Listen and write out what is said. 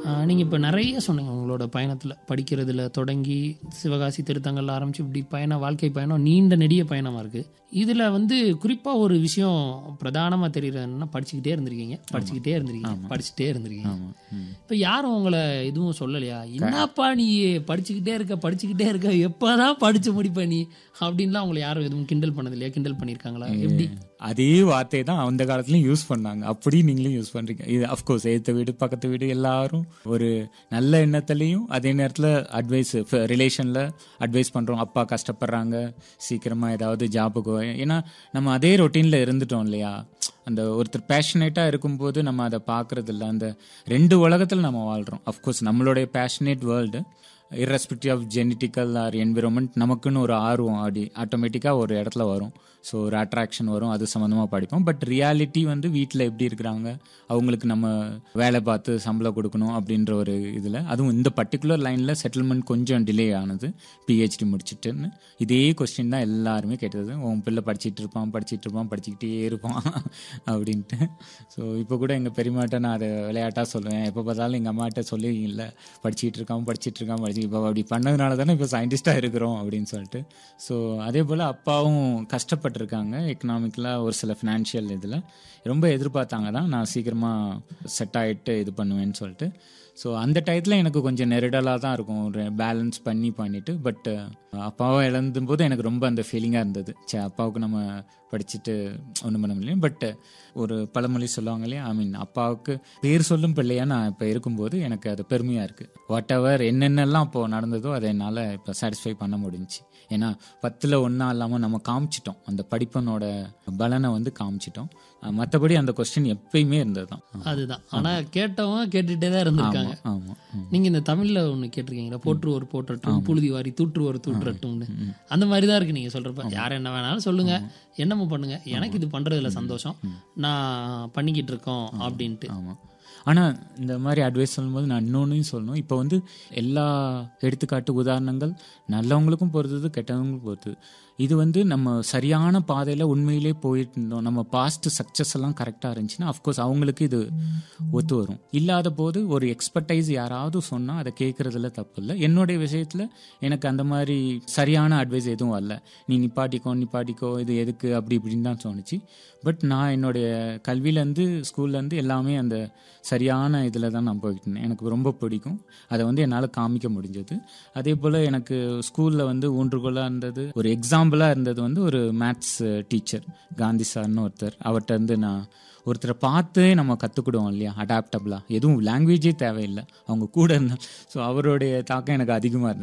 நீங்கள் இப்போ நிறைய சொன்னீங்க உங்களோட பயணத்தில் படிக்கிறதுல தொடங்கி சிவகாசி திருத்தங்கள்ல ஆரம்பித்து இப்படி பயணம் வாழ்க்கை பயணம் நீண்ட நெடிய பயணமாக இருக்குது இதில் வந்து குறிப்பாக ஒரு விஷயம் பிரதானமாக தெரியுறதுன்னா படிச்சுக்கிட்டே இருந்திருக்கீங்க படிச்சுக்கிட்டே இருந்திருக்கீங்க படிச்சுட்டே இருந்திருக்கீங்க ஆமாம் ம் இப்போ யாரும் உங்களை எதுவும் சொல்லலையா என்னப்பா நீ படிச்சுக்கிட்டே இருக்க படிச்சுக்கிட்டே இருக்க எப்போதான் படிச்சு முடிப்ப நீ அப்படின்லாம் உங்களை யாரும் எதுவும் கிண்டல் பண்ணது இல்லையா கிண்டல் பண்ணியிருக்காங்களா எப்படி அதே வார்த்தை தான் அந்த காலத்துலயும் யூஸ் பண்ணாங்க அப்படி நீங்களும் யூஸ் பண்றீங்க இது அஃப்கோர்ஸ் ஏத்த வீடு பக்கத்து வீடு எல்லாரும் ஒரு நல்ல எண்ணத்துலயும் அதே நேரத்துல அட்வைஸ் ரிலேஷன்ல அட்வைஸ் பண்றோம் அப்பா கஷ்டப்படுறாங்க சீக்கிரமா ஏதாவது ஜாபுக்கு ஏன்னா நம்ம அதே ரொட்டீன்ல இருந்துட்டோம் இல்லையா அந்த ஒருத்தர் பேஷனேட்டாக இருக்கும்போது நம்ம அதை பார்க்கறது இல்ல அந்த ரெண்டு உலகத்தில் நம்ம வாழ்கிறோம் அஃப்கோர்ஸ் நம்மளுடைய passionate world irrespective of genetical or environment நமக்குன்னு ஒரு ஆர்வம் அப்படி ஆட்டோமேட்டிக்காக ஒரு இடத்துல வரும் ஸோ ஒரு அட்ராக்ஷன் வரும் அது சம்மந்தமாக படிப்போம் பட் ரியாலிட்டி வந்து வீட்டில் எப்படி இருக்கிறாங்க அவங்களுக்கு நம்ம வேலை பார்த்து சம்பளம் கொடுக்கணும் அப்படின்ற ஒரு இதில் அதுவும் இந்த பர்டிகுலர் லைனில் செட்டில்மெண்ட் கொஞ்சம் டிலே ஆனது பிஹெச்டி முடிச்சிட்டுன்னு இதே கொஸ்டின் தான் எல்லாருமே கேட்டது உன் பிள்ளை படிச்சிட்டு இருப்பான் படிச்சிட்டு இருப்பான் படிச்சுக்கிட்டே இருப்பான் அப்படின்ட்டு ஸோ இப்போ கூட எங்கள் பெரியமாட்ட நான் அதை விளையாட்டாக சொல்லுவேன் எப்போ பார்த்தாலும் எங்கள் அம்மாட்ட சொல்லி இல்லை படிச்சிட்டு இருக்கான் படிச்சிட்டு இருக்கான் படிச்சு இப்போ அப்படி பண்ணதுனால தானே இப்போ சயின்டிஸ்டாக இருக்கிறோம் அப்படின்னு சொல்லிட்டு ஸோ அதே போல் அப்பாவும் கஷ்டப்பட்டிருக்காங்க எக்கனாமிக்கலாக ஒரு சில ஃபினான்ஷியல் இதில் ரொம்ப எதிர்பார்த்தாங்க தான் நான் சீக்கிரமாக செட் ஆகிட்டு இது பண்ணுவேன்னு சொல்லிட்டு ஸோ அந்த டயத்தில் எனக்கு கொஞ்சம் நெருடலாக தான் இருக்கும் ஒரு பேலன்ஸ் பண்ணி பண்ணிட்டு பட் அப்பாவை இழந்தும் போது எனக்கு ரொம்ப அந்த ஃபீலிங்காக இருந்தது சே அப்பாவுக்கு நம்ம படிச்சுட்டு ஒன்றும் பண்ண முடியல பட் ஒரு பழமொழி சொல்லுவாங்க இல்லையா ஐ மீன் அப்பாவுக்கு பேர் சொல்லும் பிள்ளையா நான் இப்போ இருக்கும்போது எனக்கு அது பெருமையாக இருக்குது வாட் எவர் என்னென்னலாம் அப்போ நடந்ததோ அதை என்னால் இப்போ சாட்டிஸ்ஃபை பண்ண முடிஞ்சுச்சு ஏன்னா பத்தில் ஒன்றா இல்லாமல் நம்ம காமிச்சிட்டோம் அந்த படிப்பனோட பலனை வந்து காமிச்சிட்டோம் மற்றபடி அந்த கொஸ்டின் எப்பயுமே இருந்தது தான் அதுதான் ஆனா கேட்டவங்க கேட்டுட்டே தான் இருந்திருக்காங்க ஆமாம் நீங்க இந்த தமிழ்ல ஒண்ணு கேட்டிருக்கீங்களா போற்றுவோர் போற்றட்டும் புழுதி வாரி தூற்றுவோர் தூற்றட்டும்னு அந்த மாதிரி தான் இருக்கு நீங்க சொல்றப்ப யார் என்ன வேணாலும் சொல்லுங்க என்னமோ பண்ணுங்க எனக்கு இது பண்றதுல சந்தோஷம் நான் பண்ணிக்கிட்டு இருக்கோம் அப்படின்ட்டு ஆமாம் ஆனால் இந்த மாதிரி அட்வைஸ் சொல்லும்போது நான் இன்னொன்றையும் சொல்லணும் இப்போ வந்து எல்லா எடுத்துக்காட்டு உதாரணங்கள் நல்லவங்களுக்கும் பொறுத்தது கெட்டவங்களுக்கும் பொறுத்தது இது வந்து நம்ம சரியான பாதையில் உண்மையிலே போயிட்டு இருந்தோம் நம்ம பாஸ்ட் சக்ஸஸ் எல்லாம் கரெக்டாக இருந்துச்சுன்னா அஃப்கோர்ஸ் அவங்களுக்கு இது ஒத்து வரும் இல்லாத போது ஒரு எக்ஸ்பர்டைஸ் யாராவது சொன்னால் அதை கேட்குறதுல தப்பு இல்லை என்னுடைய விஷயத்தில் எனக்கு அந்த மாதிரி சரியான அட்வைஸ் எதுவும் வரல நீ நிப்பாட்டிக்கோ நிப்பாட்டிக்கோ இது எதுக்கு அப்படி இப்படின்னு தான் தோணுச்சு பட் நான் என்னுடைய கல்வியிலேருந்து ஸ்கூல்லேருந்து எல்லாமே அந்த சரியான இதில் தான் நான் போய்கிட்டு இருந்தேன் எனக்கு ரொம்ப பிடிக்கும் அதை வந்து என்னால் காமிக்க முடிஞ்சது அதே போல் எனக்கு ஸ்கூலில் வந்து ஊன்றுகோலாக இருந்தது ஒரு எக்ஸாம்பிளாக இருந்தது வந்து ஒரு மேத்ஸ் டீச்சர் காந்தி சார்னு ஒருத்தர் அவர்கிட்ட இருந்து நான் ஒருத்தரை பார்த்தே நம்ம கற்றுக்கிடுவோம் இல்லையா அடாப்டபிளாக எதுவும் லாங்குவேஜே தேவையில்லை அவங்க கூட இருந்தால் ஸோ அவருடைய தாக்கம் எனக்கு அதிகமாக இருந்தது